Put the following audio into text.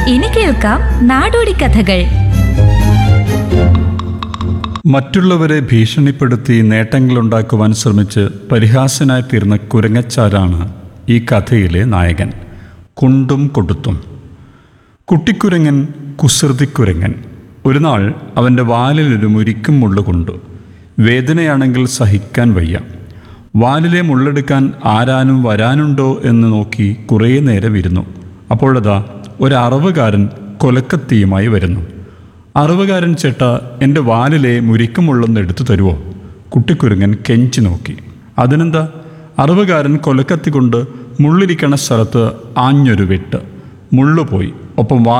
ഇനി കേൾക്കാം നാടോടി കഥകൾ മറ്റുള്ളവരെ ഭീഷണിപ്പെടുത്തി നേട്ടങ്ങളുണ്ടാക്കുവാൻ ശ്രമിച്ച് പരിഹാസനായി തീർന്ന കുരങ്ങച്ചാരാണ് ഈ കഥയിലെ നായകൻ കുണ്ടും കൊടുത്തും കുട്ടിക്കുരങ്ങൻ കുസൃതിക്കുരങ്ങൻ ഒരു നാൾ അവൻ്റെ വാലിലൊരു മുരിക്കും മുള്ളു കൊണ്ടു വേദനയാണെങ്കിൽ സഹിക്കാൻ വയ്യ വാലിലെ മുള്ളെടുക്കാൻ ആരാനും വരാനുണ്ടോ എന്ന് നോക്കി കുറേ നേരം ഇരുന്നു അപ്പോഴതാ ഒരു അറവുകാരൻ കൊലക്കത്തിയുമായി വരുന്നു അറവുകാരൻ ചേട്ട എൻ്റെ വാലിലെ മുരിക്കുമുള്ളൊന്ന് എടുത്തു തരുമോ കുട്ടിക്കുരുങ്ങൻ കെഞ്ചി നോക്കി അതിനെന്താ അറവുകാരൻ കൊലക്കത്തി കൊണ്ട് മുള്ളിരിക്കണ സ്ഥലത്ത് ആഞ്ഞൊരു വെട്ട് മുള്ളുപോയി ഒപ്പം വാ